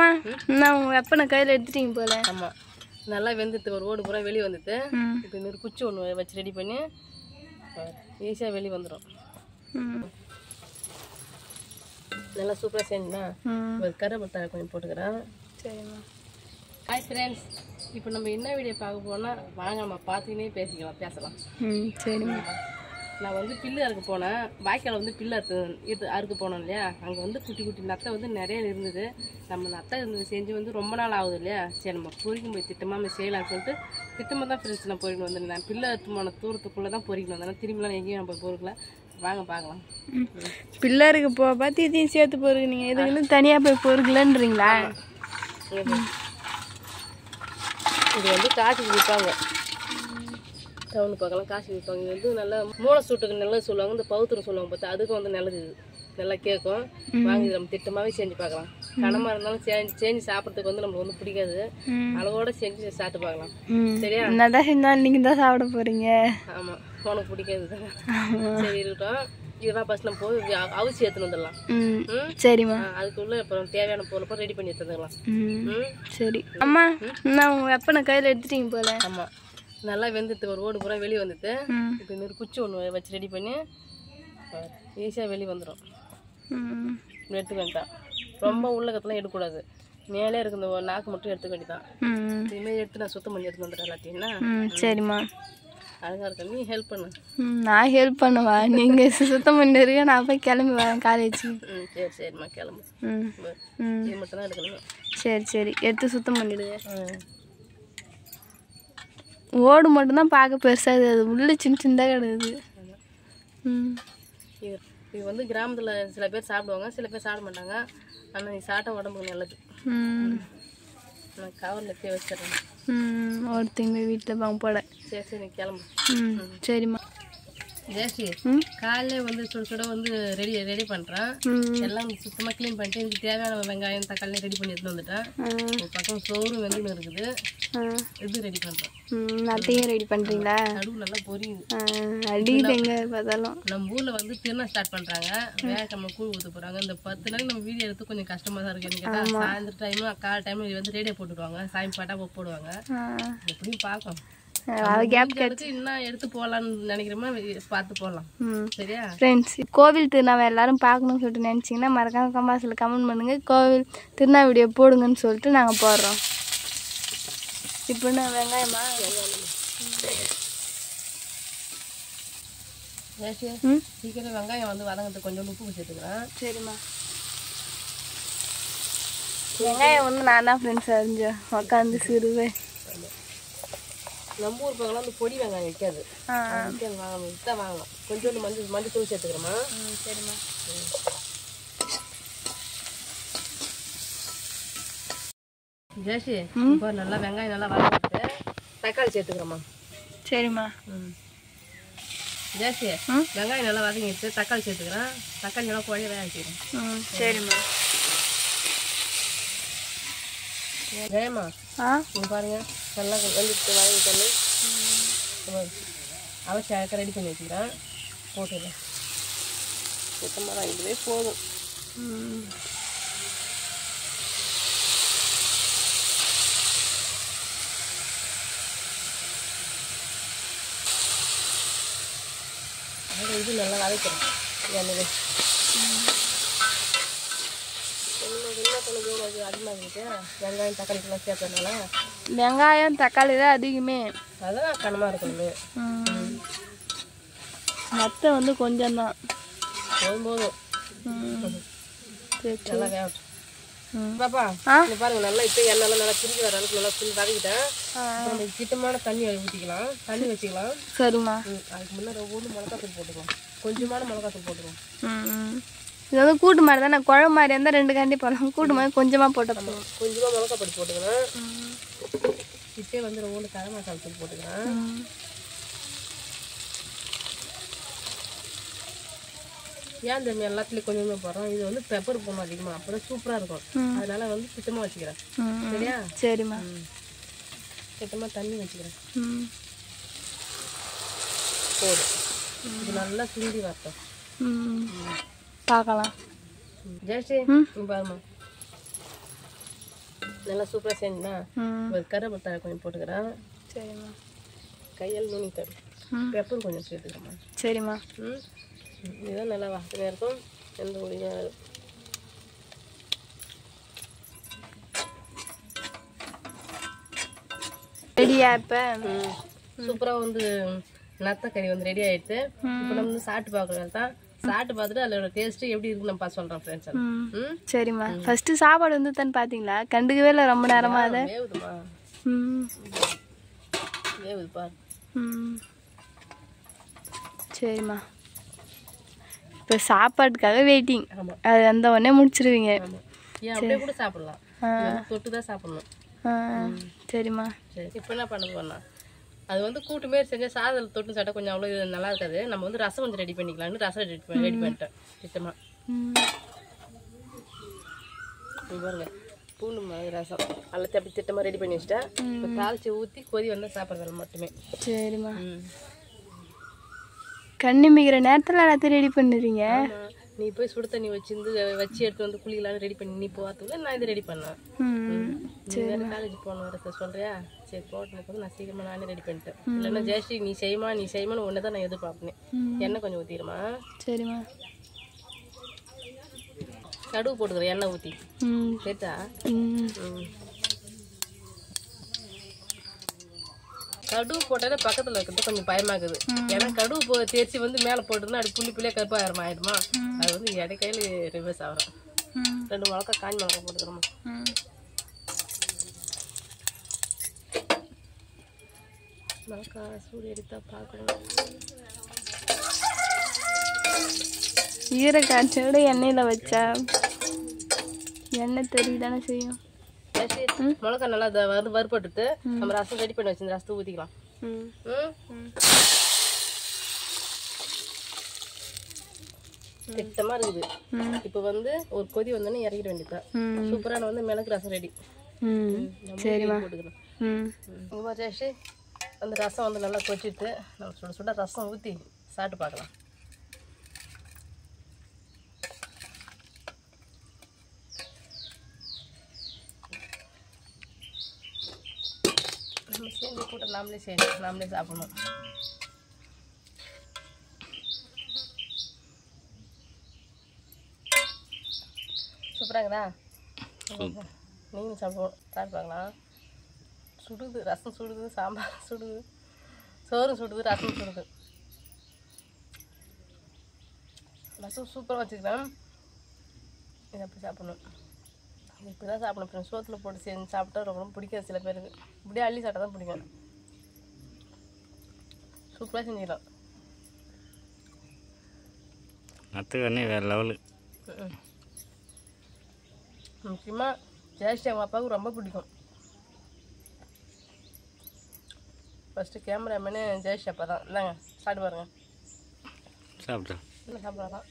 அம்மா நான் உங்கள் வெப்பனை கையில் எடுத்துட்டீங்க போல ஆமாம் நல்லா வெந்துட்டு ஒரு ஓடு பூரா வெளியே வந்துட்டு ம் இப்போ இந்த ஒரு குச்சி ஒன்று வச்சு ரெடி பண்ணி ஈஸியாக வெளியே வந்துடும் ம் நல்லா சூப்பராக செஞ்சுனா ம் ஒரு கருவேப்பிலை கொஞ்சம் போட்டுக்கிறேன் சரிம்மா ஹாய் ஃப்ரெண்ட்ஸ் இப்போ நம்ம என்ன வீடியோ பார்க்க போனால் வாங்க நம்ம பார்த்துக்கினே பேசிக்கலாம் பேசலாம் ம் சரிம்மா நான் வந்து பில்லு அறுக்க போனேன் வாய்க்கால் வந்து பில்லு அறுத்து இது அறுக்க போனோம் இல்லையா அங்கே வந்து குட்டி குட்டி நத்தை வந்து நிறைய இருந்தது நம்ம நத்தை இருந்தது செஞ்சு வந்து ரொம்ப நாள் ஆகுது இல்லையா சரி நம்ம பொறிக்கும் போய் திட்டமாக நம்ம செய்யலாம்னு சொல்லிட்டு திட்டமாக தான் ஃப்ரெண்ட்ஸ் நான் பொறிக்கணும் வந்திருந்தேன் பில்லு அறுத்து போன தூரத்துக்குள்ளே தான் பொறிக்கணும் வந்தேன் திரும்பிலாம் எங்கேயும் நம்ம பொறுக்கல வாங்க பார்க்கலாம் பிள்ளைருக்கு போ பார்த்து இதையும் சேர்த்து போருக்கு நீங்கள் இதுக்குன்னு தனியாக போய் பொறுக்கலன்றீங்களா இது வந்து காசுக்கு விற்பாங்க டவுன் பக்கம்லாம் காசு விற்பாங்க இது வந்து நல்லா மூளை சூட்டுக்கு நல்லது சொல்லுவாங்க இந்த பவுத்துரு சொல்லுவாங்க பார்த்தா அதுக்கும் வந்து நல்லது இது நல்லா கேட்கும் வாங்கி இது நம்ம திட்டமாகவே செஞ்சு பார்க்கலாம் கனமாக இருந்தாலும் செஞ்சு செஞ்சு சாப்பிட்றதுக்கு வந்து நம்மளுக்கு வந்து பிடிக்காது ம் அளவோட செஞ்சு சாப்பிட்டு பார்க்கலாம் ம் சரியா என்னதான் செஞ்சாலும் நீங்கள் தான் சாப்பிட போகிறீங்க ஆமாம் உனக்கு பிடிக்காது தானே சரி இருக்கட்டும் இதெல்லாம் ஃபஸ்ட் நம்ம போய் அ- அவிச்சு எடுத்துன்னு வந்துடலாம் ம் ம் சரிம்மா ஆ, அதுக்குள்ளே அப்புறம் தேவையான பொருளை ரெடி பண்ணி எடுத்துக்கலாம் ம் ம் சரி அம்மா நான் உங்கள் வெப்பனை கையில் எடுத்துட்டீங்க போல ஆமாம் நல்லா வெந்துட்டு ஒரு ஓடு பூரா வெளியே வந்துட்டு ம் இப்போ இந்த ஒரு குச்சி ஒன்று வச்சு ரெடி பண்ணி ஈஸியாக வெளியே வந்துடும் ம் எடுத்துக்க வேண்டாம் ரொம்ப உள்ளகத்தெல்லாம் எடுக்கக்கூடாது மேலே இருக்க இந்த ஒரு நாக்கு மட்டும் எடுத்துக்க வேண்டியதான் ம் இதுமாரி எடுத்து நான் சுத்தம் பண்ணி எடுத்து வந்துடுறேன் எல்லாத்தையும் என்ன? ம் சரிம்மா அழகா இருக்க நீ ஹெல்ப் பண்ணு ம் நான் ஹெல்ப் பண்ணுவா நீங்கள் சுத்தம் பண்ணிருக்க நான் போய் கிளம்பி வரேன் காலேஜுக்கு ம் சரி சரிம்மா கிளம்பு ம் ம் இது மட்டும் தான் எடுக்கணும் சரி சரி எடுத்து சுத்தம் பண்ணிடுங்க ம் ஓடு மட்டும்தான் பார்க்க பெருசாக இருக்குது அது உள்ளே சின்ன சின்னதாக கிடக்குது ம் இது இது வந்து கிராமத்தில் சில பேர் சாப்பிடுவாங்க சில பேர் சாப்பிட மாட்டாங்க ஆனால் இது சாப்பிட்டா உடம்புக்கு நல்லது ம் நான் கவரில் கே வச்சிடுறேன் ம் ஒருத்தங்க வீட்டில் வாங்க போட சரி சரி நீ கிளம்பு ம் சரிம்மா ஜெயஸ்ரீ ம் காலையிலே வந்து சுட சுட வந்து ரெடி ரெடி பண்ணுறேன் ம் எல்லாம் சுத்தமாக க்ளீன் பண்ணிட்டு இதுக்கு தேவையான வெங்காயம் தக்காளி ரெடி பண்ணி எடுத்துன்னு வந்துட்டேன் ஆ, ஒரு பக்கம் சோறும் வெந்துன்னு இருக்குது ஆ. இது ரெடி பண்ணுறேன் ம் அத்தையும் ரெடி பண்ணுறீங்களா நடுவு நல்லா பொரியுது அடிக்குது எங்கே பார்த்தாலும் நம்ம ஊரில் வந்து திருநாள் ஸ்டார்ட் பண்ணுறாங்க வேகமாக கூழ் ஊற்ற போகிறாங்க இந்த பத்து நாளைக்கு நம்ம வீடியோ எடுத்து கொஞ்சம் கஷ்டமாக தான் இருக்குது கேட்டால் சாயந்தரம் டைமு காலை டைம் இது வந்து ரேடியோ போட்டுடுவாங்க சாமி பாட்டா போ- போடுவாங்க ஆ, எப்படியும் பார்க்கலாம் அது கேப் எடுத்து இன்னும் எடுத்து போகலான்னு நினைக்கிறோமா பார்த்து போடலாம் ம் சரியா ஃப்ரெண்ட்ஸ் கோவில் திருநாவை எல்லாரும் பார்க்கணும்னு சொல்லிட்டு நினச்சிங்கன்னா மறக்காம கம்பாஸில் கமெண்ட் பண்ணுங்கள் கோவில் திருநா வீடியோ போடுங்கன்னு சொல்லிட்டு நாங்கள் போடுறோம் இப்போ நான் வெங்காயமா ஜெயஸ்ரீ ம் சீக்கிரம் வெங்காயம் வந்து வதங்கிறதுக்கு கொஞ்சம் உப்பு சேர்த்துக்கிறேன் சரிம்மா வெங்காயம் வந்து நான் தான் ஃப்ரெண்ட்ஸ் அறிஞ்சேன் உட்காந்து சிறுவே நம்ம ஊர் பக்கம்லாம் வந்து பொடி வெங்காயம் வைக்காது ஆ விற்காது வாங்கணும் விற்றா வாங்கலாம் கொஞ்சோண்டு மஞ்சள் மஞ்சள் தூள் சேர்த்துக்கிறோமா ம் சரிம்மா ஜெயஸ்ரீ இப்போ நல்லா வெங்காயம் நல்லா வதக்கிட்டு தக்காளி சேர்த்துக்கிறோமா சரிம்மா ம் ஜெயஸ்ரீ ம். வெங்காயம் நல்லா வதங்கிட்டு தக்காளி சேர்த்துக்கிறேன் தக்காளி நல்லா குழைய வேக வச்சுக்கிறேன் ம் சரிம்மா ஜெயம்மா ஆ இங்க பாருங்க நல்லா வெந்துட்டு வதங்கி தண்ணி அவசி அழக்க ரெடி பண்ணி வச்சுக்கிறேன் போட்டுடுறேன் சுத்தமாக தான் இதுவே போதும் ம் அதோட இது நல்லா வதக்கிறேன் எண்ணெய் என்ன பண்ணுது அது அதிகமாக இருக்கு வெங்காயம் தக்காளிக்கெல்லாம் சேர்த்ததுனால வெங்காயம் தக்காளி தான் அதிகமே அதான் கனமாக இருக்கணுமே ம் மற்ற வந்து கொஞ்சம் தான் போதும் போதும் ம் சரி சரி நல்லா வேகட்டும் ம் பாப்பா ஆ? இங்க பாருங்க நல்லா இப்போ எண்ணெய்லாம் நல்லா பிரிஞ்சு வர அளவுக்கு நல்லா பிரிஞ்சு வதக்கிட்டேன் ஆ அப்புறம் நம்ம திட்டமான தண்ணி ஊற்றிக்கலாம் தண்ணி வச்சுக்கலாம் சரிம்மா ம், அதுக்கு முன்னாடி ஒவ்வொரு மிளகாத்தூள் போட்டுக்கலாம் கொஞ்சமான மிளகாத்தூள் போட்டுக்கலாம் ம் ம். இது வந்து கூட்டு மாதிரி தானே குழம்பு மாதிரி இருந்தால் ரெண்டு கண்டி போடலாம் கூட்டு மாதிரி கொஞ்சமாக போட்ட போதும் கொஞ்சமாக மிளகா பொடி போட்டுக்கலாம் ம். இப்பே வந்து ஒவ்வொரு கரம் மசாலா தூள் போட்டுக்கலாம் ம். ஏன் தெரியுமா எல்லாத்துலேயும் கொஞ்சமே போடுறோம் இது வந்து பெப்பர் போடணும் அதிகமாக அப்போ தான் சூப்பராக இருக்கும் ம். அதனால வந்து சுத்தமாக வச்சுக்கிறேன் ம். சரியா சரிம்மா ம் சுத்தமாக தண்ணி வச்சுக்கிறேன் ம் போதும் இது நல்லா சுண்டி வரட்டும் ம் பார்க்கலாம் ஜெயஸ்ரீ ம். இங்க பாருமா நல்லா சூப்பராக செஞ்சுனா ம் ஒரு கருவேப்பிலை கொஞ்சம் போட்டுக்கிறேன் சரிம்மா கையால் நுனி தரும் ம் பெப்பர் கொஞ்சம் சேர்த்துக்கிறேம்மா சரிம்மா ம் இதுதான் நல்லா வாசனையாக இருக்கும் எந்த ஒளியும் ரெடியா இப்போ ம் சூப்பராக வந்து நத்த கறி வந்து ரெடி ஆயிடுச்சு இப்போ நம்ம வந்து சாப்பிட்டு பார்க்கலாம் தான் சாப்பிட்டு பார்த்துட்டு அதோட டேஸ்ட்டு எப்படி இருக்குன்னு நான் பார்த்து சொல்கிறேன் ஃப்ரெண்ட்ஸ் ம் ம் சரிம்மா ஃபஸ்ட்டு சாப்பாடு வந்து தான் பார்த்தீங்களா கண்டுக்கவே இல்லை ரொம்ப நேரமாக அதை வேவுதுமா ம் வேவுது பாரு ம் சரிம்மா இப்போ சாப்பாட்டுக்காக வெயிட்டிங் ஆமாம் அது வந்த உடனே முடிச்சிருவீங்க ஆமாம் ஏன் அப்படியே கூட சாப்பிடலாம் ஆ. இது வந்து தொட்டு தான் சாப்பிடணும் ஆ சரிம்மா சரி இப்போ என்ன பண்ண போறோம்னா அது வந்து கூட்டு மாரி செஞ்சால் சாதத்தில் தொட்டு சாப்பிட்டா கொஞ்சம் அவ்வளோ இது நல்லா இருக்காது நம்ம வந்து ரசம் கொஞ்சம் ரெடி பண்ணிக்கலாம்னு ரசம் ரெடி பண்ணி ரெடி பண்ணிட்டேன் திட்டமாக ம் இது பாருங்க பூண்டு மிளகு ரசம் எல்லாத்தையும் அப்படி திட்டமாக ரெடி பண்ணி வச்சுட்டேன் இப்போ தாளிச்சு ஊற்றி கொதி வந்தால் சாப்பிட்றது மட்டுமே சரிம்மா ம் கண்ணு மிகிற நேரத்தில் எல்லாத்தையும் ரெடி பண்ணுறீங்க ஆமா. நீ போய் சுடு தண்ணி வச்சிருந்து வச்சு எடுத்து வந்து குளிக்கலாம்னு ரெடி பண்ணி நீ போகிறதுக்குள்ள நான் இதை ரெடி பண்ணேன் ம் நீ வேறு காலேஜ் போகணும் வேறு சார் சொல்கிறியா சரி போட்டதுக்கு வந்து நான் சீக்கிரமாக நானே ரெடி பண்ணிட்டேன் இல்லைன்னா ஜெயஸ்ரீ நீ செய்யுமா நீ செய்யுமான்னு ஒன்று தான் நான் எதிர்பார்ப்பேன் ம். எண்ணெய் கொஞ்சம் ஊற்றிடுமா சரிம்மா கடுகு போட்டுக்கிறேன் எண்ணெய் ஊற்றி ம் கேட்டா ம் ம். கடுகு போட்டாலே பக்கத்தில் இருக்கிறது கொஞ்சம் பயமாக்குது ஏன்னா கடுகு போ தேய்ச்சி வந்து மேலே போட்டுருந்தா அப்படி புள்ளி புள்ளியாக கருப்பாயிரமா ஆயிடுமா அது வந்து இடைக்கையில் ரிவர்ஸ் ஆகும் ம் ரெண்டு மிளகா காஞ்சி மிளகா போட்டுக்கிறோமா ம் மிளகா சூடு எடுத்தா பார்க்கணும் ஈரக்காய்ச்சோட எண்ணெயில் வச்சா எண்ணெய் தெரியதானே செய்யும் சரி மிளகா நல்லா இதை வறு வறுபட்டுட்டு நம்ம ரசம் ரெடி பண்ணி வச்சிருந்த ரசத்தை ஊற்றிக்கலாம் ம் ம் திட்டமாக இருக்குது ம் இப்போ வந்து ஒரு கொதி வந்தோடனே இறக்கிட வேண்டியதுதான் ம் சூப்பரான வந்து மிளகு ரசம் ரெடி ம் சரிம்மா போட்டுக்கிறோம் ம் இங்கே பார்த்தாச்சு அந்த ரசம் வந்து நல்லா கொச்சிட்டு நம்ம சுட சுட ரசம் ஊற்றி சாப்பிட்டு பார்க்கலாம் நம்ம சேர்ந்து கூட்ட நாமளே செய்யணும் நாமளே சாப்பிடணும் சூப்பராகுதா நீங்களும் சாப்பிடுவோம் சாப்பிட்டு பார்க்கலாம் சுடுது ரசம் சுடுது சாம்பார் சுடுது சோறு சுடுது ரசம் சுடுது ரசம் சூப்பராக வச்சுக்கிறேன் இதை அப்படி சாப்பிடணும் இப்படி தான் சாப்பிடணும் அப்புறம் சோத்தில் போட்டு செஞ்சு சாப்பிட்டா ரொம்ப ரொம்ப பிடிக்காது சில பேருக்கு இப்படியே அள்ளி சாப்பிட்டா தான் பிடிக்கும் சூப்பராக செஞ்சுக்கலாம் நத்துக்கண்ணே வேறு லெவலு முக்கியமாக ஜெயஸ்ரீ அவங்க அப்பாவுக்கு ரொம்ப பிடிக்கும் ஃபஸ்ட்டு கேமராமேனு ஜெயஸ்ரீ அப்பா தான் இல்லைங்க சாப்பிட்டு பாருங்க சாப்பிட்டேன் இல்லை சாப்பிட்றாதான்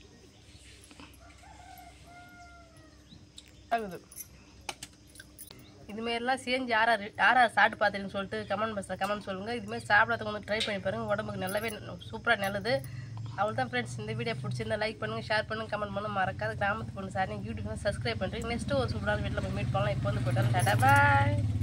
ஆகுது இதுமாரிலாம் செஞ்சு யாரா யாரா சாப்பிட்டு பார்த்துருன்னு சொல்லிட்டு கமெண்ட் பாக்ஸில் கமெண்ட் சொல்லுங்கள் இதுமாரி சாப்பிட்றதுக்கு வந்து ட்ரை பண்ணி பாருங்கள் உடம்புக்கு நல்லாவே சூப்பராக நல்லது அவ்வளோ தான் ஃப்ரெண்ட்ஸ் இந்த வீடியோ பிடிச்சிருந்தா லைக் பண்ணுங்கள் ஷேர் பண்ணுங்கள் கமெண்ட் பண்ணுங்க மறக்காத கிராமத்து பொண்ணு சார் நீங்கள் யூடியூப் சப்ஸ்கிரைப் பண்ணுறீங்க நெக்ஸ்ட்டு ஒரு சூப்பரான வீட்டில் போய் மீட் பண்ணலாம் இப்போ வந்து போயிட்டாலும் டாடா பாய்